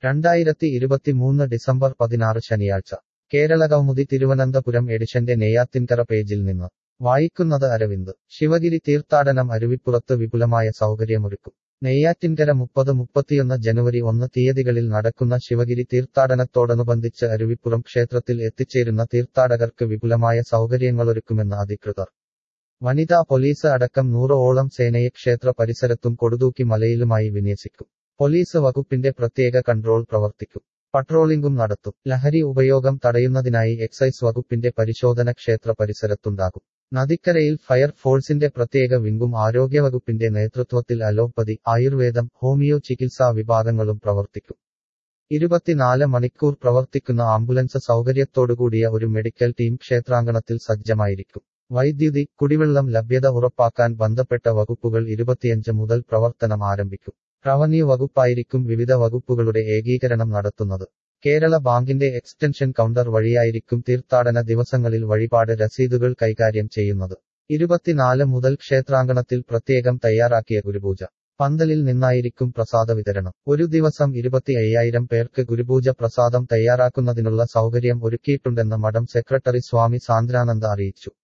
രണ്ടായിരത്തി ഇരുപത്തിമൂന്ന് ഡിസംബർ പതിനാറ് ശനിയാഴ്ച കേരളകൗമുദി തിരുവനന്തപുരം എഡിഷന്റെ നെയ്യാത്തിൻകര പേജിൽ നിന്ന് വായിക്കുന്നത് അരവിന്ദ് ശിവഗിരി തീർത്ഥാടനം അരുവിപ്പുറത്ത് വിപുലമായ സൗകര്യമൊരുക്കും നെയ്യാറ്റിൻകര മുപ്പത് മുപ്പത്തിയൊന്ന് ജനുവരി ഒന്ന് തീയതികളിൽ നടക്കുന്ന ശിവഗിരി തീർത്ഥാടനത്തോടനുബന്ധിച്ച് അരുവിപ്പുറം ക്ഷേത്രത്തിൽ എത്തിച്ചേരുന്ന തീർത്ഥാടകർക്ക് വിപുലമായ സൗകര്യങ്ങളൊരുക്കുമെന്ന് അധികൃതർ വനിതാ പോലീസ് അടക്കം നൂറോളം സേനയെ ക്ഷേത്ര പരിസരത്തും കൊടുതൂക്കി മലയിലുമായി വിന്യസിക്കും പോലീസ് വകുപ്പിന്റെ പ്രത്യേക കൺട്രോൾ പ്രവർത്തിക്കും പട്രോളിംഗും നടത്തും ലഹരി ഉപയോഗം തടയുന്നതിനായി എക്സൈസ് വകുപ്പിന്റെ പരിശോധന ക്ഷേത്ര പരിസരത്തുണ്ടാകും നദിക്കരയിൽ ഫയർ ഫോഴ്സിന്റെ പ്രത്യേക വിംഗും ആരോഗ്യവകുപ്പിന്റെ നേതൃത്വത്തിൽ അലോപ്പതി ആയുർവേദം ഹോമിയോ ചികിത്സാ വിഭാഗങ്ങളും പ്രവർത്തിക്കും ഇരുപത്തിനാല് മണിക്കൂർ പ്രവർത്തിക്കുന്ന ആംബുലൻസ് സൗകര്യത്തോടുകൂടിയ ഒരു മെഡിക്കൽ ടീം ക്ഷേത്രാങ്കണത്തിൽ സജ്ജമായിരിക്കും വൈദ്യുതി കുടിവെള്ളം ലഭ്യത ഉറപ്പാക്കാൻ ബന്ധപ്പെട്ട വകുപ്പുകൾ ഇരുപത്തിയഞ്ച് മുതൽ പ്രവർത്തനം ആരംഭിക്കും റവന്യൂ വകുപ്പായിരിക്കും വിവിധ വകുപ്പുകളുടെ ഏകീകരണം നടത്തുന്നത് കേരള ബാങ്കിന്റെ എക്സ്റ്റൻഷൻ കൗണ്ടർ വഴിയായിരിക്കും തീർത്ഥാടന ദിവസങ്ങളിൽ വഴിപാട് രസീതുകൾ കൈകാര്യം ചെയ്യുന്നത് ഇരുപത്തിനാല് മുതൽ ക്ഷേത്രാങ്കണത്തിൽ പ്രത്യേകം തയ്യാറാക്കിയ ഗുരുപൂജ പന്തലിൽ നിന്നായിരിക്കും പ്രസാദ വിതരണം ഒരു ദിവസം ഇരുപത്തി അയ്യായിരം പേർക്ക് ഗുരുപൂജ പ്രസാദം തയ്യാറാക്കുന്നതിനുള്ള സൗകര്യം ഒരുക്കിയിട്ടുണ്ടെന്ന് മഠം സെക്രട്ടറി സ്വാമി സാന്ദ്രാനന്ദ അറിയിച്ചു